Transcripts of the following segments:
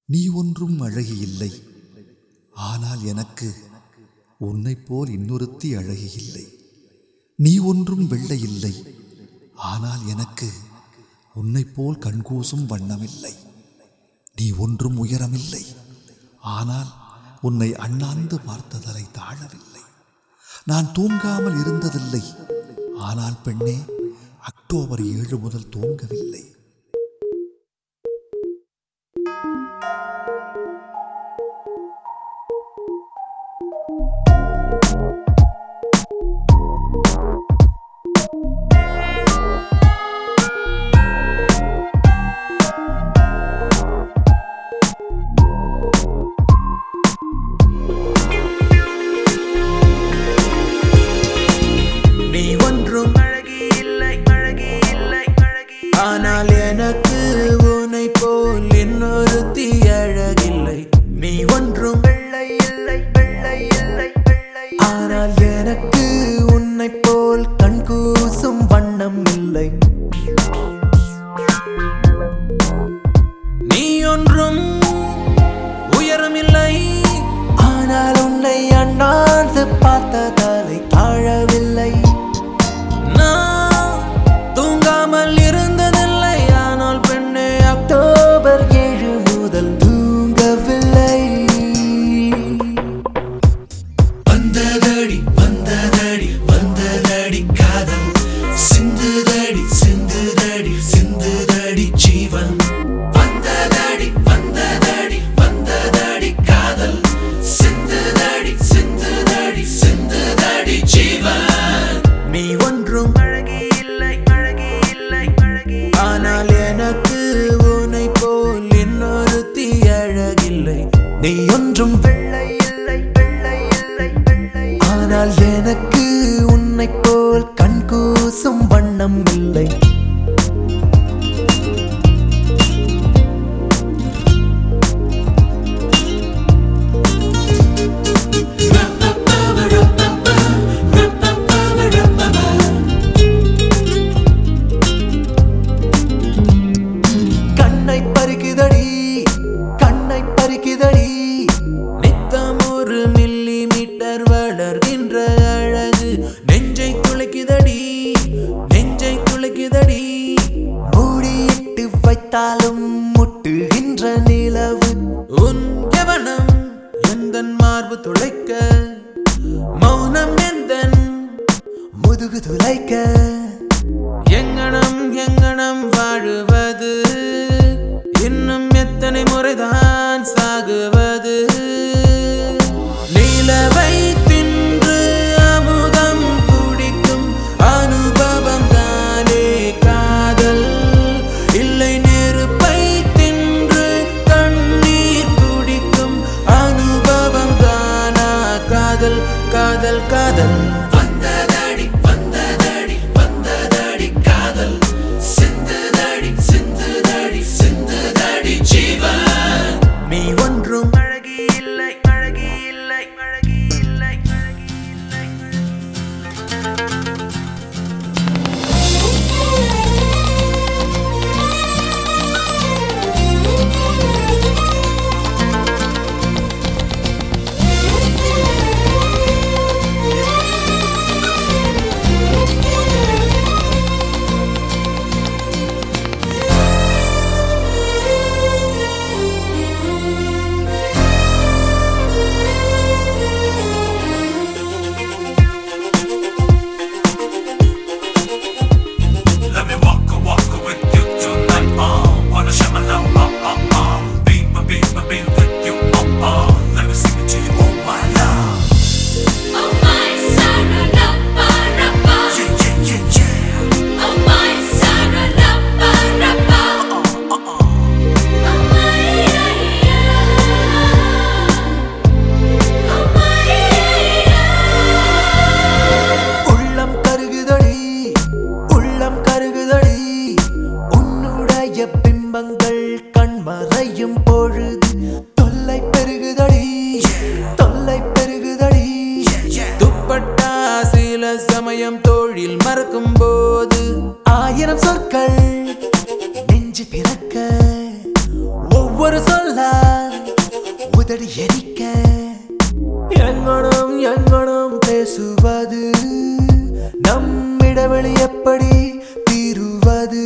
நீ ஒன்றும் அழகி இல்லை ஆனால் எனக்கு உன்னைப் போல் இன்னொருத்தி அழகி இல்லை நீ ஒன்றும் வெள்ளை இல்லை ஆனால் எனக்கு உன்னைப் போல் கண்கூசும் வண்ணமில்லை நீ ஒன்றும் உயரமில்லை ஆனால் உன்னை அண்ணாந்து பார்த்ததலை தாழவில்லை நான் தூங்காமல் இருந்ததில்லை ஆனால் பெண்ணே அக்டோபர் ஏழு முதல் தூங்கவில்லை நீ ஒன்றும் அழகி இல்லை அழகி இல்லை அழகி ஆனால் எனக்கு உன்னை போல் இன்னொருத்தி அழகில்லை நீ ஒன்றும் வெள்ளை இல்லை வெள்ளை இல்லை வெள்ளை ஆனால் எனக்கு உன்னை போல் கண் கூசும் வண்ணம் இல்லை நீ ஒன்றும் உயரமில்லை ஆனால் உன்னை அண்ணாந்து பார்த்ததாலை தாழவில்லை நான் தூங்காமல் இருந்ததில்லை ஆனால் பெண்ணே அக்டோபர் ஏழு முதல் தூங்கவில்லை வந்ததடி வந்ததடி வந்ததடி காதல் சிந்துதடி சிந்துதடி சிந்துதடி ஜீவன் வந்ததடி வந்ததடி வந்ததடி காதல் சிந்துதடி சிந்துதடி சிந்துதடி ஜீவன் நீ ஒன்றும் அழகி இல்லை அழகி இல்லை அழகி ஆனால் எனக்கு உன்னை போல் இன்னொருத்தி அழகில்லை நீ ஒன்றும் வெள்ளை இல்லை வெள்ளை இல்லை வெள்ளை ஆனால் எனக்கு உன்னை போல் கண் கூசும் வண்ணம் இல்லை கண்ணை பறிக்குதடி கண்ணை பறிக்குதடி நித்தம் ஒரு மில்லி மீட்டர் வளர்கின்ற அழகு நெஞ்சை துளைக்குதடி நெஞ்சை துளைக்குதடி மூடியிட்டு வைத்தாலும் முட்டுகின்ற நிலவு உன் கவனம் எந்த மார்பு துளைக்க மௌனம் எந்த முதுகு துளைக்க எங்கனம் எங்கனம் வாழுவது இன்னும் எத்தனை முறைதான் சாகுவது நிலவை தின்று அமுதம் குடிக்கும் அனுபவம் தானே காதல் இல்லை நெருப்பை தின்று தண்ணீர் குடிக்கும் அனுபவம் தானா காதல் காதல் காதல் வந்ததடி வந்ததடி வந்ததடி காதல் சிந்துதடி சிந்துதடி சிந்துதடி ஜீவன் நீ ஒன்றும் அழகி இல்லை அழகி இல்லை அழகி இல்லை அழகி இல்லை Let me walk a walk with you tonight. Uh, wanna share my love. Uh, uh, uh. Be my be my be with you. Uh, uh. Let me sing it to you. Oh my love. Oh my Saralappa Yeah yeah yeah yeah. Oh my Saralappa Uh, uh, uh. Oh my Oh my உள்ளம் கருகுதடி உள்ளம் கருகுதடி உன்னுடைய பிம்பங்கள் கண்மறையும் பொழுது தொல்லை பெருகுதடி தொல்லை பெருகுதடி துப்பட்டா சில சமயம் தொழில் மறக்கும் போது ஆயிரம் சொற்கள் நெஞ்சு பிறக்க ஒவ்வொரு சொல்லா ஊதடி எரிக்க எங்கனம் எங்கனம் பேசுவது நம் இடைவெளி எப்படி தீருவது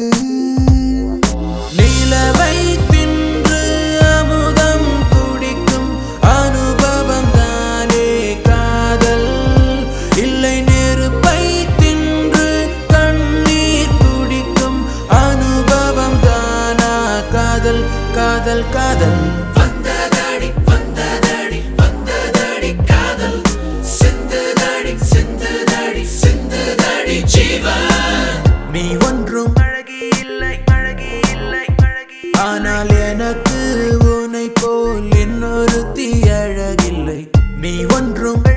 நிலவை தின்று அமுதம் குடிக்கும் அனுபவம் தானே காதல் இல்லை நெருப்பை தின்று கண்ணீர் குடிக்கும் அனுபவம் தானா காதல் காதல் காதல் வந்ததடி வந்ததடி வந்ததடி காதல் சிந்துதடி சிந்துதடி சிந்துதடி ஜீவன் நீ ஒன்றும் அழகி இல்லை அழகி இல்லை அழகி ஆனால் எனக்கு உன்னை போல் இன்னொருத்தி அழகில்லை நீ ஒன்றும்